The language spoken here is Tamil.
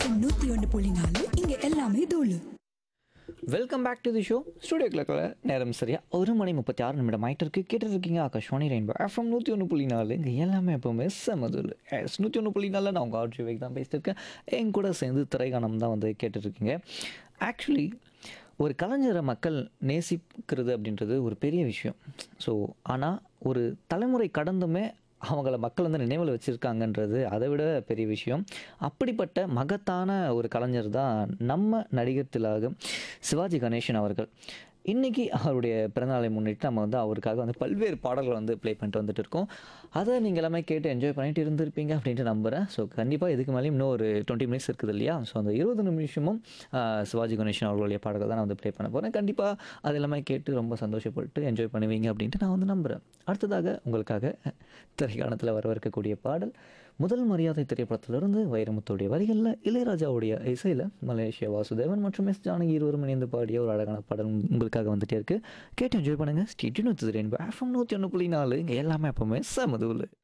எஃப்எம் நூத்தி ஒன்று புள்ளி நாலு இங்க எல்லாமே தூளு welcome back to the show studio கிளக்கில் நேரம் சரியா ஒரு மணி முப்பத்தி ஆறு நிமிடம் ஆகிட்டு இருக்கு கேட்டு இருக்கீங்க ஆகாஷ்வாணி ரெயின்போ எஃப்எம் நூற்றி ஒன்று புள்ளி நாலு இங்கே எல்லாமே எப்போவுமே செமதுல் எஸ் நூற்றி ஒன்று புள்ளி நாலில் நான் உங்கள் ஆர்ஜி வேக் தான் பேசிட்டு இருக்கேன் என் கூட சேர்ந்து திரைகானம் தான் வந்து கேட்டுட்ருக்கீங்க ஆக்சுவலி ஒரு கலைஞரை மக்கள் நேசிக்கிறது அப்படின்றது ஒரு பெரிய விஷயம் ஸோ ஆனால் ஒரு தலைமுறை கடந்துமே அவங்கள மக்கள் வந்து நினைவில் வச்சுருக்காங்கன்றது அதை விட பெரிய விஷயம் அப்படிப்பட்ட மகத்தான ஒரு கலைஞர் தான் நம்ம நடிகர் திலகம் சிவாஜி கணேசன் அவர்கள் இன்றைக்கி அவருடைய பிறந்தநாளை முன்னிட்டு நம்ம வந்து அவருக்காக வந்து பல்வேறு பாடல்கள் வந்து ப்ளே பண்ணிட்டு வந்துட்டு இருக்கோம் அதை நீங்கள் எல்லாமே கேட்டு என்ஜாய் பண்ணிட்டு இருந்திருப்பீங்க அப்படின்ட்டு நம்புகிறேன் ஸோ கண்டிப்பாக இதுக்கு மேலேயும் இன்னும் ஒரு டுவெண்ட்டி மினிட்ஸ் இருக்குது இல்லையா ஸோ அந்த இருபது நிமிஷமும் ஆஹ், சிவாஜி கணேசன் அவர்களுடைய பாடல்கள் தான் நான் வந்து ப்ளே பண்ண போகிறேன் கண்டிப்பாக அது எல்லாமே கேட்டு ரொம்ப சந்தோஷப்பட்டு என்ஜாய் பண்ணுவீங்க அப்படின்ட்டு நான் வந்து நம்புகிறேன் அடுத்ததாக உங்களுக்காக திரைக்காலத்தில் வரவிருக்கக்கூடிய பாடல் முதல் மரியாதை திரைப்படத்திலிருந்து வைரமுத்துடைய வரிகளில் இளையராஜாவுடைய இசையில் மலேசியா வாசுதேவன் மற்றும் எஸ் ஜானகி இருவரும் இணைந்து பாடிய ஒரு அழகான பாடல் உங்களுக்காக வந்துட்டே இருக்கு கேட்டு என்ஜாய் பண்ணுங்கள் ஸ்டேட்யூன் வச்சு ரெயின்போ எஃப்எம் நூற்றி ஒன்று புள்ளி நாலு இங்கே எல்லாமே எப்பவுமே சமதுவில்